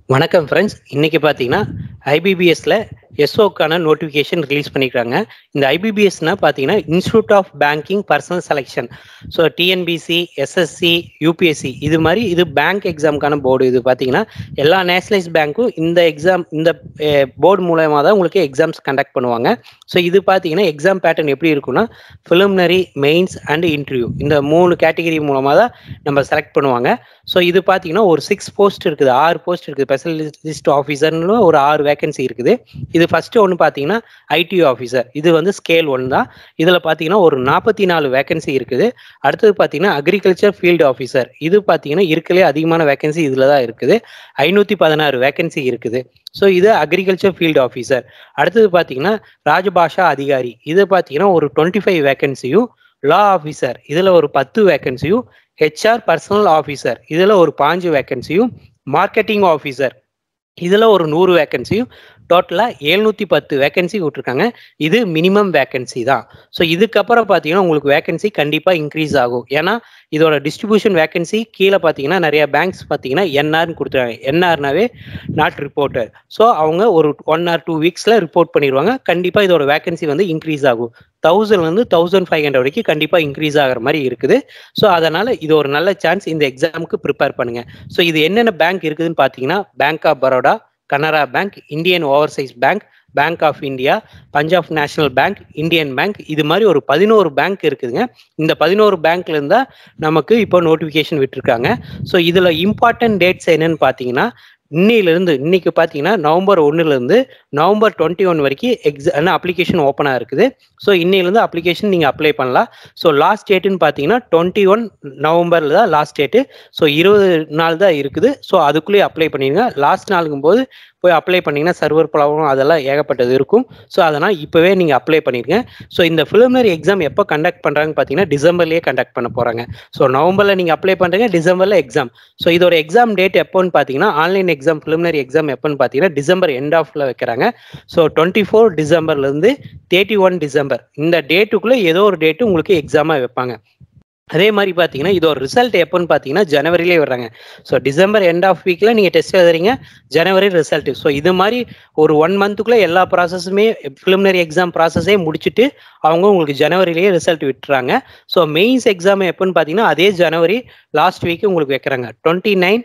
வணக்கம் ஃப்ரெண்ட்ஸ் இன்னைக்கு பார்த்தீங்கன்னா ஐபிபிஎஸ்ல எஸ்ஓக்கான நோட்டிஃபிகேஷன் ரிலீஸ் பண்ணியிருக்காங்க இந்த ஐபிபிஎஸ்னா பார்த்தீங்கன்னா institute of banking personnel selection so TNPSC SSC UPSC இது மாதிரி இது பேங்க் எக்ஸாமுக்கான போர்டு இது பார்த்தீங்கன்னா எல்லா நேஷனலைஸ் பேங்க்கும் இந்த எக்ஸாம் இந்த போர்டு மூலயமா தான் உங்களுக்கு எக்ஸாம்ஸ் கண்டக்ட் பண்ணுவாங்க ஸோ இது பார்த்தீங்கன்னா எக்ஸாம் பேட்டர்ன் எப்படி இருக்குன்னா ஃபிலிமினரி மெயின்ஸ் அண்ட் இன்டர்வியூ இந்த மூணு கேட்டகரி மூலமாக தான் நம்ம செலக்ட் பண்ணுவாங்க ஸோ இது பார்த்தீங்கன்னா ஒரு சிக்ஸ் போஸ்ட் இருக்குது ஆறு போஸ்ட் இருக்குது ஸ்பெஷலிஸ்ட் ஆஃபீஸர்னு ஒரு ஆறு வேகன்சி இருக்குது இது ஃபர்ஸ்ட் ஒன்று பார்த்தீங்கன்னா ஐடி ஆஃபீஸர் இது வந்து ஸ்கேல் ஒன் தான் இதில் பார்த்தீங்கன்னா ஒரு நாற்பத்தி நாலு வேகன்சி இருக்குது அடுத்தது பார்த்தீங்கன்னா அக்ரிகல்ச்சர் ஃபீல்டு ஆஃபீஸர் இது பார்த்தீங்கன்னா இருக்கலே அதிகமான வேகன்சி இதில் தான் இருக்குது ஐநூற்றி பதினாறு வேகன்சி இருக்குது ஸோ இது அக்ரிகல்ச்சர் ஃபீல்டு ஆஃபீஸர் அடுத்தது பார்த்தீங்கன்னா ராஜபாஷா அதிகாரி இது பார்த்தீங்கன்னா ஒரு டுவெண்ட்டி ஃபைவ் வேகன்சியும் லா ஆஃபீஸர் இதில் ஒரு பத்து வேகன்சியும் ஹெச்ஆர் பர்சனல் ஆஃபீஸர் இதில் ஒரு பாஞ்சு வேகன்சியும் மார்க்கெட்டிங் ஆஃபீஸர் இதில் ஒரு நூறு வேகன்சியும் டோட்டலாக எழுநூற்றி பத்து வேகன்சி விட்ருக்காங்க இது மினிமம் வேகன்சி தான் ஸோ இதுக்கப்புறம் பார்த்தீங்கன்னா உங்களுக்கு வேகன்சி கண்டிப்பாக இன்க்ரீஸ் ஆகும் ஏன்னா இதோட டிஸ்ட்ரிபியூஷன் வேகன்சி கீழே பார்த்தீங்கன்னா நிறைய பேங்க்ஸ் பார்த்தீங்கன்னா என்ஆர்னு கொடுத்துருக்காங்க என்ஆர்னாவே நாட் ரிப்போர்ட்டர் ஸோ அவங்க ஒரு ஒன் ஆர் டூ வீக்ஸில் ரிப்போர்ட் பண்ணிடுவாங்க கண்டிப்பாக இதோட வேகன்சி வந்து இன்க்ரீஸ் ஆகும் தௌசண்ட்லேருந்து தௌசண்ட் ஃபைவ் ஹண்ட்ரட் வரைக்கும் கண்டிப்பாக இன்க்ரீஸ் ஆகிற மாதிரி இருக்குது ஸோ அதனால் இது ஒரு நல்ல சான்ஸ் இந்த எக்ஸாமுக்கு ப்ரிப்பேர் பண்ணுங்க ஸோ இது என்னென்ன பேங்க் இருக்குதுன்னு பார்த்தீங்கன்னா bank of Baroda Canara bank Indian overseas bank bank of India Punjab national bank Indian bank இது மாதிரி ஒரு பதினோரு பேங்க் இருக்குதுங்க இந்த பதினோரு பேங்க்ல இருந்தா நமக்கு இப்போ நோட்டிஃபிகேஷன் விட்டுருக்காங்க ஸோ இதில் இம்பார்ட்டன்ட் டேட்ஸ் என்னன்னு பார்த்தீங்கன்னா இன்னையிலேருந்து இன்னைக்கு பார்த்தீங்கன்னா நவம்பர் ஒன்றுலேருந்து நவம்பர் டுவெண்ட்டி ஒன் வரைக்கும் எக்ஸா அப்ளிகேஷன் ஓப்பனாக இருக்குது ஸோ இன்னையிலேருந்து அப்ளிகேஷன் நீங்கள் அப்ளை பண்ணலாம் ஸோ லாஸ்ட் டேட்டுன்னு பார்த்தீங்கன்னா டுவெண்ட்டி ஒன் நவம்பரில் தான் லாஸ்ட் டேட்டு ஸோ இருபது நாள் தான் இருக்குது ஸோ அதுக்குள்ளேயே அப்ளை பண்ணிடுங்க லாஸ்ட் நாளுக்கும் போது போய் அப்ளை பண்ணிங்கன்னா சர்வர் ப்ராப்ளம் அதெல்லாம் ஏகப்பட்டது இருக்கும் ஸோ அதனால் இப்போவே நீங்கள் அப்ளை பண்ணிடுங்க ஸோ இந்த ஃபிலிமினரி எக்ஸாம் எப்போ கண்டக்ட் பண்ணுறாங்கன்னு பார்த்தீங்கன்னா டிசம்பர்லேயே கண்டக்ட் பண்ண போகிறாங்க ஸோ நவம்பரில் நீங்கள் அப்ளை பண்ணுறீங்க டிசம்பரில் எக்ஸாம் ஸோ இதோட எக்ஸாம் டேட் எப்போன்னு பார்த்தீங்கன்னா ஆன்லைன் எக்ஸாம் ஃபிலிமினரி எக்ஸாம் எப்போன்னு பார்த்தீங்கன்னா டிசம்பர் எண்ட் ஆஃப்ல வைக்கிறாங்க ஸோ டுவெண்ட்டி ஃபோர் டிசம்பர்லேருந்து தேர்ட்டி ஒன் டிசம்பர் இந்த டேட்டுக்குள்ளே ஏதோ ஒரு டேட்டு உங்களுக்கு எக்ஸாமாக வைப்பாங்க அதே மாதிரி பார்த்தீங்கன்னா இதோட ரிசல்ட் எப்போன்னு பார்த்தீங்கன்னா ஜனவரிலே வர்றாங்க ஸோ டிசம்பர் எண்ட் ஆஃப் வீக்கில் நீங்கள் டெஸ்ட் எழுதுறீங்க ஜனவரி ரிசல்ட் ஸோ இது மாதிரி ஒரு ஒன் மந்த்துக்குள்ளே எல்லா ப்ராசஸுமே ப்ரிலிமினரி எக்ஸாம் ப்ராசஸே முடிச்சுட்டு அவங்க உங்களுக்கு ஜனவரிலேயே ரிசல்ட் விட்டுறாங்க ஸோ மெயின்ஸ் எக்ஸாம் எப்போன்னு பார்த்தீங்கன்னா அதே ஜனவரி லாஸ்ட் வீக் உங்களுக்கு வைக்கிறாங்க டுவெண்ட்டி நைன்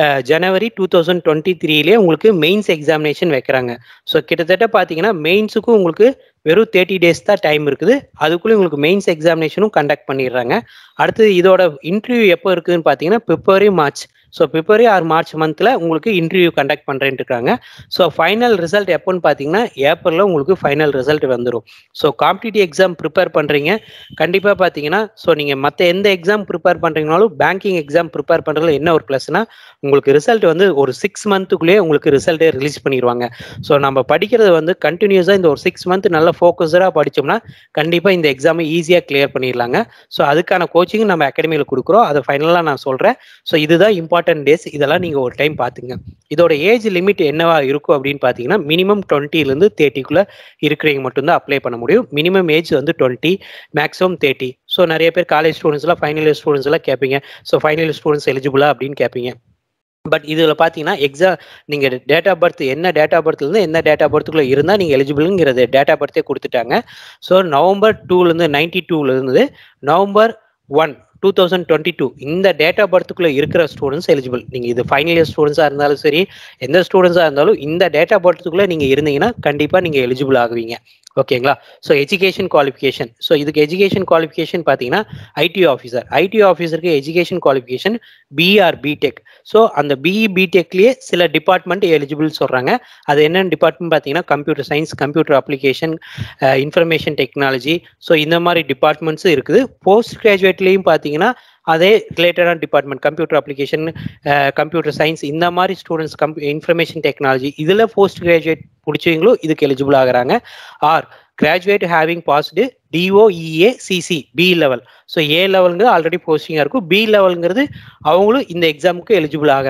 ஜனவரி டூ தௌசண்ட் டுவெண்ட்டி த்ரீலேயே உங்களுக்கு மெயின்ஸ் எக்ஸாமினேஷன் வைக்கிறாங்க ஸோ கிட்டத்தட்ட பார்த்தீங்கன்னா மெயின்ஸுக்கும் உங்களுக்கு வெறும் தேர்ட்டி டேஸ் தான் டைம் இருக்குது அதுக்குள்ளே உங்களுக்கு மெயின்ஸ் எக்ஸாமினேஷனும் கண்டக்ட் பண்ணிடுறாங்க அடுத்தது இதோட இன்டர்வியூ எப்போ இருக்குதுன்னு பார்த்தீங்கன்னா பிப்ரவரி மார்ச் ஸோ பிப்ரவரி ஆர் மார்ச் மந்தில் உங்களுக்கு இன்டர்வியூ கண்டக்ட் பண்ணுறேன்ட்டு இருக்காங்க ஸோ ஃபைனல் ரிசல்ட் எப்போன்னு பார்த்தீங்கன்னா ஏப்ரலில் உங்களுக்கு ஃபைனல் ரிசல்ட் வந்துடும் ஸோ காம்படிட்டிவ் எக்ஸாம் ப்ரிப்பேர் பண்ணுறீங்க கண்டிப்பாக பார்த்தீங்கன்னா ஸோ நீங்கள் மற்ற எந்த எக்ஸாம் ப்ரிப்பேர் பண்ணுறீங்கனாலும் பேங்கிங் எக்ஸாம் ப்ரிப்பேர் பண்ணுறதுல என்ன ஒரு ப்ளஸ்னா உங்களுக்கு ரிசல்ட் வந்து ஒரு சிக்ஸ் மந்த்துக்குள்ளேயே உங்களுக்கு ரிசல்ட்டே ரிலீஸ் பண்ணிடுவாங்க ஸோ நம்ம படிக்கிறது வந்து கண்டினியூஸாக இந்த ஒரு சிக்ஸ் மந்த் நல்ல ஃபோக்கஸ்டாக படித்தோம்னா கண்டிப்பாக இந்த எக்ஸாமை ஈஸியாக கிளியர் பண்ணிடலாங்க ஸோ அதுக்கான கோச்சிங் நம்ம அகாடமியில் கொடுக்குறோம் அதை ஃபைனலாக நான் சொல்கிறேன் ஸோ இதுதான் இம்பார்ட்டன்ட் டேஸ் இதெல்லாம் நீங்கள் ஒரு டைம் பார்த்துங்க இதோட ஏஜ் லிமிட் என்னவா இருக்கும் அப்படின்னு பார்த்தீங்கன்னா மினிமம் டுவெண்ட்டிலேருந்து தேர்ட்டிக்குள்ளே இருக்கிறவங்க மட்டும்தான் அப்ளை பண்ண முடியும் மினிமம் ஏஜ் வந்து டுவெண்ட்டி மேக்ஸிமம் தேர்ட்டி ஸோ நிறைய பேர் காலேஜ் ஸ்டூடெண்ட்ஸ்லாம் ஃபைனல் இயர் ஸ்டூடெண்ட்ஸ் எல்லாம் கேட்பீங்க ஸோ ஃபைனல் இயர் ஸ்டூடெண்ட்ஸ் எலிஜிபிளா அப்படின்னு கேட்பீங்க பட் இதில் பார்த்தீங்கன்னா எக்ஸாம் நீங்கள் டேட் ஆஃப் பர்த் என்ன டேட் ஆஃப் பர்த்லேருந்து என்ன டேட் ஆஃப் பர்த்துக்குள்ளே இருந்தால் நீங்கள் எலிஜிபிளுங்கிறது டேட் ஆஃப் பர்த்தே கொடுத்துட்டாங்க ஸோ நவம்பர் டூலேருந்து நைன்டி டூலேருந்து November one two thousand twenty two இந்த டேட் ஆஃப் பர்த்துக்குள்ளே இருக்கிற ஸ்டூடெண்ட்ஸ் எலிஜிபிள் நீங்கள் இது ஃபைனல் இயர் ஸ்டூடெண்ட்ஸாக இருந்தாலும் சரி எந்த ஸ்டூடெண்ட்ஸாக இருந்தாலும் இந்த டேட் ஆஃப் பர்த்துக்குள்ளே நீங்கள் இருந்தீங்கன்னா கண்டிப்பாக நீங்கள் எலிஜிபிள் ஆகுவீங்க ஓகேங்களா ஸோ எஜுகேஷன் குவாலிஃபிகேஷன் ஸோ இதுக்கு எஜுகேஷன் குவாலிஃபிகேஷன் பார்த்தீங்கன்னா ஐடி ஆஃபீஸர் ஐடி ஆஃபீஸருக்கு education qualification BR BTech so அந்த பிஇ பிடெக்லேயே சில டிபார்ட்மெண்ட் எலிஜிபிள் சொல்கிறாங்க அது என்னென்ன டிபார்ட்மெண்ட் பார்த்தீங்கன்னா computer science computer application information technology so இந்த மாதிரி டிபார்ட்மெண்ட்ஸும் இருக்குது போஸ்ட் கிராஜுவேட்லேயும் பார்த்தீங்கன்னா அதே ரிலேட்டடான department computer application computer science இந்த மாதிரி ஸ்டூடெண்ட்ஸ் கம் இன்ஃபர்மேஷன் டெக்னாலஜி இதில் போஸ்ட் கிராஜுவேட் பிடிச்சவங்களும் இதுக்கு எலிஜிபிள் ஆகிறாங்க or graduate having passed டிஓஇஏ CC B level so A லெவலுங்கிறது ஆல்ரெடி போஸ்டிங்காக இருக்கும் பி லெவலுங்கிறது அவங்களும் இந்த எக்ஸாமுக்கு எலிஜிபிள் ஆகிறாங்க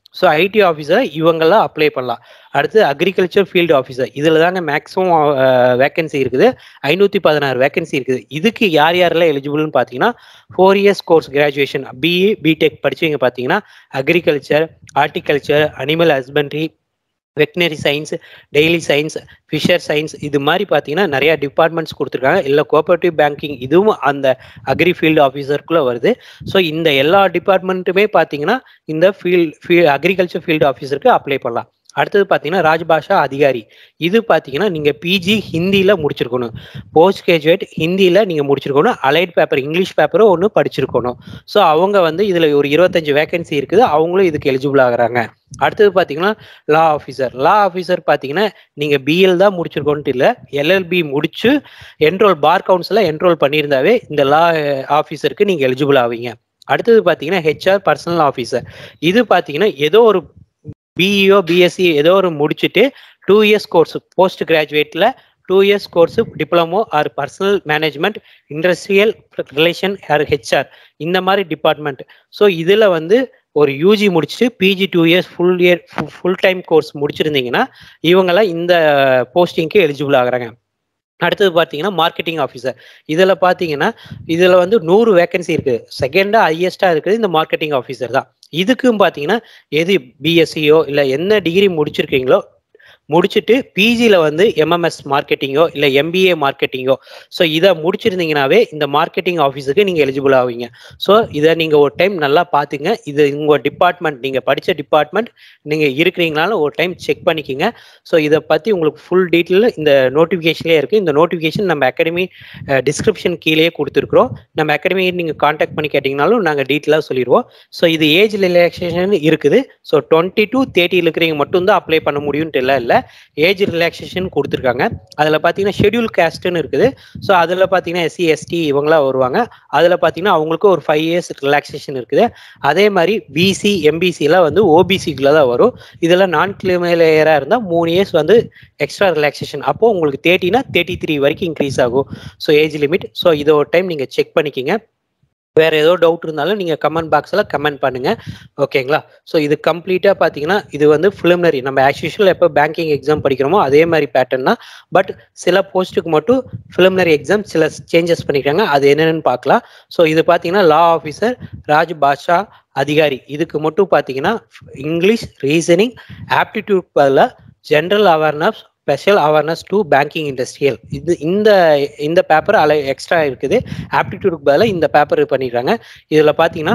ஸோ ஐடி ஆஃபீஸர் இவங்கெல்லாம் அப்ளை பண்ணலாம் அடுத்து அக்ரிகல்ச்சர் ஃபீல்டு ஆஃபீஸர் இதில் தாங்க மேக்ஸிமம் வேகன்சி இருக்குது ஐநூற்றி பதினாறு வேகன்சி இருக்குது இதுக்கு யார் யாரெல்லாம் எலிஜிபிள்னு பார்த்தீங்கன்னா four years course graduation BE BTech படிச்சவங்க பார்த்தீங்கன்னா agriculture horticulture animal husbandry veterinary science dairy science fisher science இது மாதிரி பார்த்தீங்கன்னா நிறைய டிபார்ட்மெண்ட்ஸ் கொடுத்துருக்காங்க இல்லை கோஆபரேட்டிவ் பேங்கிங் இதுவும் அந்த அக்ரி ஃபீல்டு ஆஃபீஸருக்குள்ளே வருது ஸோ இந்த எல்லா டிபார்ட்மெண்ட்டுமே பார்த்தீங்கன்னா இந்த ஃபீல்ட் ஃபீ அக்ரிகல்ச்சர் ஃபீல்டு ஆஃபீஸருக்கு அப்ளை பண்ணலாம் அடுத்தது பார்த்தீங்கன்னா ராஜ்பாஷா அதிகாரி இது பார்த்தீங்கன்னா நீங்கள் பிஜி ஹிந்தியில் முடிச்சிருக்கணும் போஸ்ட் கிராஜுவேட் ஹிந்தியில் நீங்கள் முடிச்சிருக்கணும் அலைட் பேப்பர் இங்கிலீஷ் பேப்பரும் ஒன்று படிச்சிருக்கணும் ஸோ அவங்க வந்து இதில் ஒரு இருபத்தஞ்சு வேகன்சி இருக்குது அவங்களும் இதுக்கு எலிஜிபிள் ஆகுறாங்க அடுத்தது பார்த்தீங்கன்னா லா ஆஃபீஸர் லா ஆஃபீஸர் பார்த்தீங்கன்னா நீங்கள் பிஎல் தான் முடிச்சிருக்கோன்ட்டு இல்லை எல்எல்பி முடிச்சு என்ரோல் பார் கவுன்சிலில் என்ரோல் பண்ணியிருந்தாவே இந்த லா ஆஃபீஸருக்கு நீங்கள் எலிஜிபிள் ஆவீங்க அடுத்தது பார்த்தீங்கன்னா ஹெச்ஆர் பர்சனல் ஆஃபீஸர் இது பார்த்தீங்கன்னா ஏதோ ஒரு பிஇஓ பிஎஸ்சி ஏதோ ஒரு முடிச்சுட்டு டூ இயர்ஸ் கோர்ஸ் போஸ்ட் கிராஜுவேட்டில் two years course diploma or personnel management industrial relation or HR இந்த மாதிரி டிபார்ட்மெண்ட் ஸோ இதில் வந்து ஒரு யூஜி முடிச்சுட்டு PG two years full year full time course முடிச்சிருந்தீங்கன்னா இவங்கெல்லாம் இந்த போஸ்டிங்க்கு எலிஜிபிள் ஆகுறாங்க அடுத்தது பார்த்தீங்கன்னா மார்க்கெட்டிங் ஆஃபீஸர் இதில் பார்த்தீங்கன்னா இதில் வந்து நூறு வேகன்சி இருக்குது செகண்டாக ஹையஸ்ட்டாக இருக்குது இந்த மார்க்கெட்டிங் ஆஃபீஸர் தான் இதுக்கும் பார்த்தீங்கன்னா எது பிஎஸ்சியோ இல்லை என்ன டிகிரி முடிச்சிருக்கீங்களோ முடிச்சுட்டு பிஜியில் வந்து எம்எம்எஸ் மார்க்கெட்டிங்கோ இல்லை எம்பிஏ மார்க்கெட்டிங்கோ ஸோ இதை முடிச்சிருந்தீங்கனாவே இந்த மார்க்கெட்டிங் ஆஃபீஸுக்கு நீங்கள் எலிஜிபிள் ஆவீங்க ஸோ இதை நீங்கள் ஒரு டைம் நல்லா பார்த்துங்க இது உங்கள் டிபார்ட்மெண்ட் நீங்கள் படித்த டிபார்ட்மெண்ட் நீங்கள் இருக்கிறீங்கனாலும் ஒரு டைம் செக் பண்ணிக்கிங்க ஸோ இதை பற்றி உங்களுக்கு ஃபுல் டீட்டெயில் இந்த நோட்டிஃபிகேஷன்லேயே இருக்குது இந்த நோட்டிஃபிகேஷன் நம்ம அகாடமி டிஸ்கிரிப்ஷன் கீழேயே கொடுத்துருக்குறோம் நம்ம அகாடமி நீங்கள் காண்டாக்ட் பண்ணி கேட்டிங்கனாலும் நாங்கள் டீட்டெயிலாக சொல்லிடுவோம் ஸோ இது ஏஜ் ரிலாக்ஸேஷன் இருக்குது ஸோ டுவெண்ட்டி டு தேர்ட்டியில் இருக்கிறவங்க மட்டும்தான் அப்ளை பண்ண முடியும்ட்டு இல்லை இல்லை ஏஜ் ரிலாக்ஸேஷன் கொடுத்துருக்காங்க அதில் பார்த்தீங்கன்னா ஷெடியூல் கேஸ்ட்னு இருக்குது ஸோ அதில் பார்த்தீங்கன்னா எஸ்சி எஸ்டி இவங்களாம் வருவாங்க அதில் பார்த்தீங்கன்னா அவங்களுக்கு ஒரு ஃபைவ் இயர்ஸ் ரிலாக்ஸேஷன் இருக்குது அதே மாதிரி பிசி எம்பிசிலாம் வந்து ஓபிசிக்குள்ள தான் வரும் இதெல்லாம் நான் கிளிமேலேயராக இருந்தால் மூணு இயர்ஸ் வந்து எக்ஸ்ட்ரா ரிலாக்ஸேஷன் அப்போது உங்களுக்கு தேர்ட்டினா தேர்ட்டி த்ரீ வரைக்கும் இன்க்ரீஸ் ஆகும் ஸோ ஏஜ் லிமிட் ஸோ இதை ஒரு டைம் நீங்கள் செக் பண்ணிக்கிங்க வேற ஏதோ டவுட் இருந்தாலும் நீங்க கமெண்ட் பாக்ஸ்ல கமெண்ட் பண்ணுங்க ஓகேங்களா ஸோ இது கம்ப்ளீட்டா பாத்தீங்கன்னா இது வந்து ஃபிலிமினரி நம்ம ஆஸ் யூஷுவல் எப்போ பேங்கிங் எக்ஸாம் படிக்கிறோமோ அதே மாதிரி பேட்டர்ன் தான் பட் சில போஸ்ட்டுக்கு மட்டும் ஃபிலிமினரி எக்ஸாம் சில சேஞ்சஸ் பண்ணிக்கிறாங்க அது என்னென்னு பார்க்கலாம் ஸோ இது பார்த்தீங்கன்னா லா ஆஃபீஸர் ராஜ் பாஷா அதிகாரி இதுக்கு மட்டும் பார்த்தீங்கன்னா இங்கிலீஷ் ரீசனிங் ஆப்டிடியூட் பதில் general awareness special awareness to banking industrial இது இந்த இந்த பேப்பர் அலை எக்ஸ்ட்ரா இருக்குது ஆப்டிடியூடுக்கு பதிலாக இந்த பேப்பர் பண்ணிடுறாங்க இதில் பார்த்தீங்கன்னா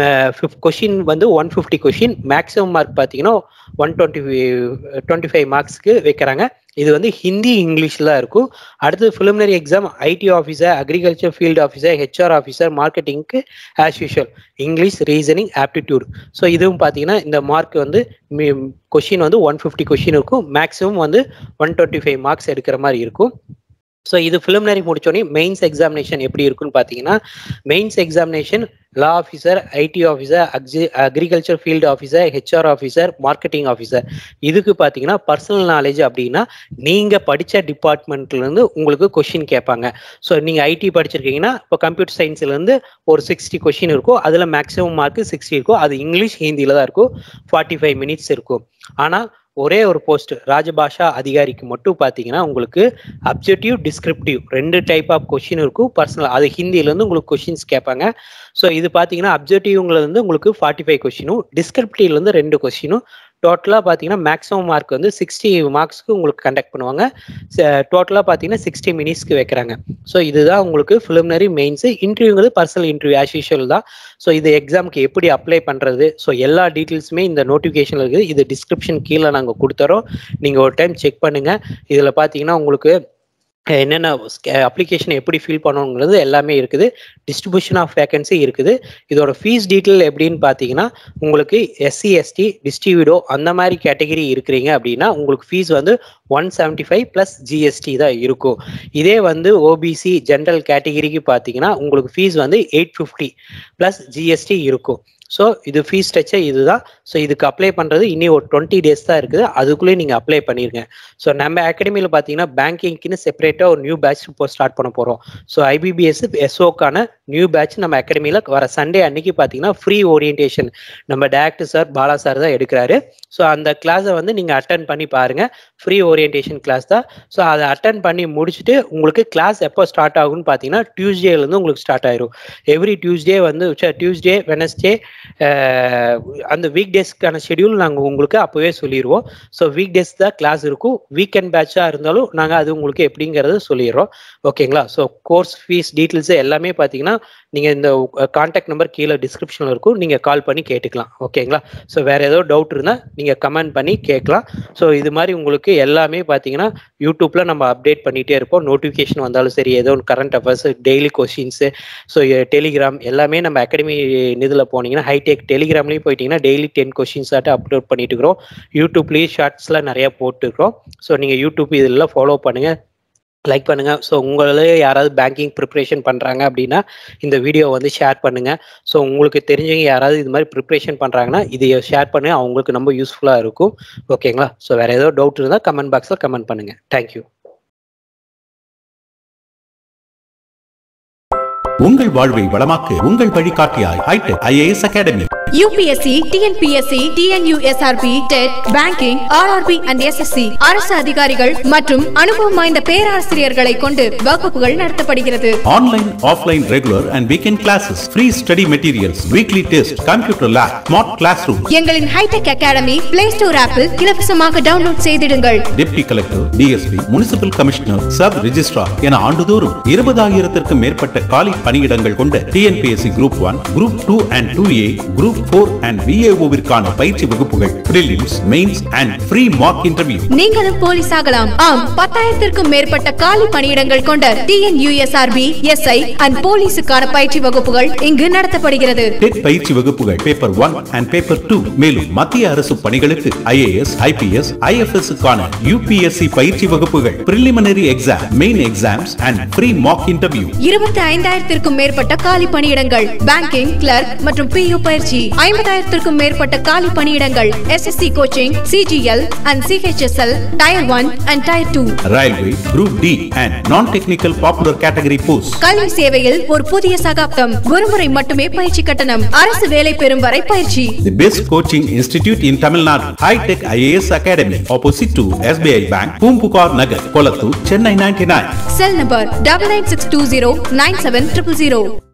கொஷின் வந்து one fifty question maximum mark பார்த்தீங்கன்னா ஒன் டுவெண்ட்டி டுவெண்ட்டி ஃபைவ் மார்க்ஸ்க்கு வைக்கிறாங்க இது வந்து ஹிந்தி இங்கிலீஷில் தான் இருக்கும் அடுத்து preliminary exam IT officer agriculture field officer HR officer மார்க்கெட்டிங்க்கு as usual English reasoning aptitude so இதுவும் பார்த்தீங்கன்னா இந்த மார்க் வந்து கொஷின் வந்து ஒன் ஃபிஃப்டி கொஷின் இருக்கும் மேக்ஸிமம் வந்து ஒன் டுவெண்ட்டி ஃபைவ் மார்க்ஸ் எடுக்கிற மாதிரி இருக்கும் ஸோ இது ஃபிலிமினரி முடிச்சோடனே மெயின்ஸ் எக்ஸாமினேஷன் எப்படி இருக்குன்னு பார்த்தீங்கன்னா mains examination law officer IT officer agri agriculture field officer HR officer marketing officer இதுக்கு பார்த்தீங்கன்னா பர்சனல் நாலேஜ் அப்படின்னா நீங்கள் படித்த டிபார்ட்மெண்ட்லேருந்து உங்களுக்கு கொஷின் கேட்பாங்க ஸோ நீங்கள் ஐடி படிச்சிருக்கீங்கன்னா இப்போ கம்ப்யூட்டர் சயின்ஸ்லேருந்து ஒரு சிக்ஸ்டி கொஷின் இருக்கும் அதில் மேக்ஸிமம் மார்க் சிக்ஸ்டி இருக்கும் அது இங்கிலீஷ் ஹிந்தியில் தான் இருக்கும் ஃபார்ட்டி ஃபைவ் மினிட்ஸ் இருக்கும் ஆனால் ஒரே ஒரு போஸ்ட் ராஜபாஷா அதிகாரிக்கு மட்டும் பார்த்தீங்கன்னா உங்களுக்கு அப்ஜெக்டிவ் டிஸ்கிரிப்டிவ் ரெண்டு டைப் ஆஃப் கொஷின் இருக்கும் பர்சனல் அது ஹிந்திலேருந்து உங்களுக்கு கொஷின்ஸ் கேட்பாங்க ஸோ இது பார்த்தீங்கன்னா அப்ஜெக்டிவ்லேருந்து உங்களுக்கு ஃபார்ட்டி ஃபைவ் கொஷினும் டிஸ்கிரிப்டிவ்லேருந்து ரெண்டு கொஷினும் டோட்டலாக பார்த்தீங்கன்னா மேக்ஸிமம் மார்க் வந்து சிக்ஸ்டி மார்க்ஸ்க்கு உங்களுக்கு கண்டக்ட் பண்ணுவாங்க டோட்டலாக பார்த்தீங்கன்னா சிக்ஸ்டி மினிட்ஸ்க்கு வைக்கிறாங்க ஸோ இதுதான் உங்களுக்கு ஃபிலிமினரி மெயின்ஸு இன்டர்வியூங்கிறது பர்சனல் இன்டர்வியூ ஆஸ் யூஷுவல் தான் ஸோ இது எக்ஸாமுக்கு எப்படி அப்ளை பண்ணுறது ஸோ எல்லா டீட்டெயில்ஸுமே இந்த நோட்டிஃபிகேஷனில் இருக்குது இது டிஸ்கிரிப்ஷன் கீழே நாங்கள் கொடுத்துறோம் நீங்கள் ஒரு டைம் செக் பண்ணுங்கள் இதில் பார்த்தீங்கன்னா உங்களுக்கு என்னென்ன அப்ளிகேஷன் எப்படி ஃபில் பண்ணணுங்கிறது எல்லாமே இருக்குது டிஸ்ட்ரிபியூஷன் ஆஃப் வேகன்சி இருக்குது இதோட ஃபீஸ் டீட்டெயில் எப்படின்னு பார்த்தீங்கன்னா உங்களுக்கு எஸ்சி எஸ்டி டிஸ்ட்ரிபியூடோ அந்த மாதிரி கேட்டகரி இருக்கிறீங்க அப்படின்னா உங்களுக்கு ஃபீஸ் வந்து one seventy five plus GST தான் இருக்கும் இதே வந்து ஓபிசி ஜென்ரல் கேட்டகிரிக்கு பார்த்தீங்கன்னா உங்களுக்கு ஃபீஸ் வந்து எயிட் ஃபிஃப்டி ப்ளஸ் ஜிஎஸ்டி இருக்கும் ஸோ இது ஃபீஸ் ஸ்ட்ரக்சர் இதுதான் ஸோ இதுக்கு அப்ளை பண்ணுறது இனி ஒரு டுவெண்ட்டி டேஸ் தான் இருக்குது அதுக்குள்ளேயே நீங்கள் அப்ளை பண்ணிருங்க ஸோ நம்ம அகாடமியில் பார்த்தீங்கன்னா பேங்கிங்க்குன்னு செப்பரேட்டாக ஒரு நியூ பேட்ச் இப்போ ஸ்டார்ட் பண்ண போகிறோம் ஸோ ஐபிபிஎஸ் எஸ்ஓக்கான நியூ பேட்ச் நம்ம அகாடமியில் வர சண்டே அன்னைக்கு பார்த்தீங்கன்னா ஃப்ரீ ஓரியன்டேஷன் நம்ம டேரக்டர் சார் பாலா சார் தான் எடுக்கிறாரு ஸோ அந்த கிளாஸை வந்து நீங்கள் அட்டன் பண்ணி பாருங்கள் ஃப்ரீ ஓரியன்டேஷன் கிளாஸ் தான் ஸோ அதை அட்டன் பண்ணி முடிச்சுட்டு உங்களுக்கு கிளாஸ் எப்போ ஸ்டார்ட் ஆகும்னு பார்த்தீங்கன்னா டியூஸ்டேலேருந்து உங்களுக்கு ஸ்டார்ட் ஆயிரும் எவ்ரி டியூஸ்டே வந்து டியூஸ்டே வெனஸ்டே அந்த வீக் டேஸ்க்கான ஷெடியூல் நாங்கள் உங்களுக்கு அப்போவே சொல்லிடுவோம் ஸோ வீக் டேஸ் தான் கிளாஸ் இருக்கும் வீக்கெண்ட் பேட்சாக இருந்தாலும் நாங்கள் அது உங்களுக்கு எப்படிங்கிறது சொல்லிடுறோம் ஓகேங்களா ஸோ கோர்ஸ் ஃபீஸ் டீட்டெயில்ஸ் எல்லாமே பார்த்தீங்கன்னா நீங்கள் இந்த கான்டாக்ட் நம்பர் கீழே டிஸ்கிரிப்ஷனில் இருக்கும் நீங்கள் கால் பண்ணி கேட்டுக்கலாம் ஓகேங்களா ஸோ வேறு ஏதோ டவுட் இருந்தால் நீங்கள் கமெண்ட் பண்ணி கேட்கலாம் ஸோ இது மாதிரி உங்களுக்கு எல்லாமே பார்த்தீங்கன்னா யூடியூப்பில் நம்ம அப்டேட் பண்ணிகிட்டே இருப்போம் நோட்டிஃபிகேஷன் வந்தாலும் சரி ஏதோ ஒன்று current affairs daily questions so Telegram எல்லாமே நம்ம அகாடமி இதில் போனீங்கன்னா ஹைடெக் டெலிகிராம்லேயும் போயிட்டீங்கன்னா டெய்லி டென் கொஷின்ஸ் ஆட்டு அப்லோட் பண்ணிட்டு இருக்கிறோம் யூடியூப்லேயும் ஷார்ட்ஸ்லாம் நிறையா போட்டுருக்கோம் ஸோ நீங்கள் யூடியூப் இதெல்லாம் ஃபாலோ பண்ணுங்கள் லைக் பண்ணுங்க ஸோ உங்களே யாராவது பேங்கிங் ப்ரிப்பரேஷன் பண்ணுறாங்க அப்படின்னா இந்த வீடியோ வந்து ஷேர் பண்ணுங்க ஸோ உங்களுக்கு தெரிஞ்சவங்க யாராவது இது மாதிரி ப்ரிப்பரேஷன் பண்ணுறாங்கன்னா இதை ஷேர் பண்ணி அவங்களுக்கு ரொம்ப யூஸ்ஃபுல்லாக இருக்கும் ஓகேங்களா ஸோ வேறு ஏதோ டவுட் இருந்தால் கமெண்ட் பாக்ஸில் கமெண்ட் பண்ணுங்க தேங்க்யூ உங்கள் வாழ்வை வளமாக்கு உங்கள் வழிகாட்டியாய் Hitech IAS Academy UPSC TNPSC TNUSRB TET banking RRB and SSC அரசு அதிகாரிகள் மற்றும் அனுபவம் வாய்ந்த பேராசிரியர்களை கொண்டு வகுப்புகள் நடத்தப்படுகிறது online offline regular and weekend classes free study materials weekly test computer lab smart classroom எங்களின் ஹைடெக் அகாடமி பிளே ஸ்டோர் ஆப்பில் இலவசமாக டவுன்லோட் செய்திடுங்கள் deputy collector DSP municipal commissioner sub registrar என ஆண்டுதோறும் இருபதாயிரத்திற்கும் மேற்பட்ட காலி பணியிடங்கள் கொண்ட TNPSC group one group two and two A group four and விஏஓவிற்கான பயிற்சி வகுப்புகள் prelims mains and free mark interview நீங்களும் போலீஸ் ஆகலாம் ஆம் பத்தாயிரத்திற்கும் மேற்பட்ட காலி பணியிடங்கள் கொண்ட டிஎன்யூஎஸ்ஆர்பி எஸ்ஐ அண்ட் போலீஸுக்கான பயிற்சி வகுப்புகள் இங்கு நடத்தப்படுகிறது டெட் பயிற்சி வகுப்புகள் paper one and paper two மேலும் மத்திய அரசு பணிகளுக்கு ஐஏஎஸ் ஐபிஎஸ் ஐஎஃப்எஸ் க்கான யூபிஎஸ்சி பயிற்சி வகுப்புகள் preliminary exam main exams and free mark interview இருபத்தி ஐந்தாயிரத்திற்கும் மேற்பட்ட காலி பணியிடங்கள் பேங்கிங் கிளர்க் மற்றும் பியூ பயிற்சி ஐம்பதாயிரத்திற்கும் மேற்பட்ட காலி பணியிடங்கள் SSC coaching CGL and CHSL tier one and tier two railway group D and non technical popular category post கல்வி சேவையில் ஒரு புதிய சகாப்தம் ஒருமுறை மட்டுமே பயிற்சி கட்டணம் அரசு வேலை பெறும் வரை பயிற்சி The best coaching institute in Tamil Nadu, High Tech IAS Academy, opposite to SBI Bank, Pumpukar Nagar, Kolattur, Chennai 99. Cell number double nine six two zero nine seven triple zero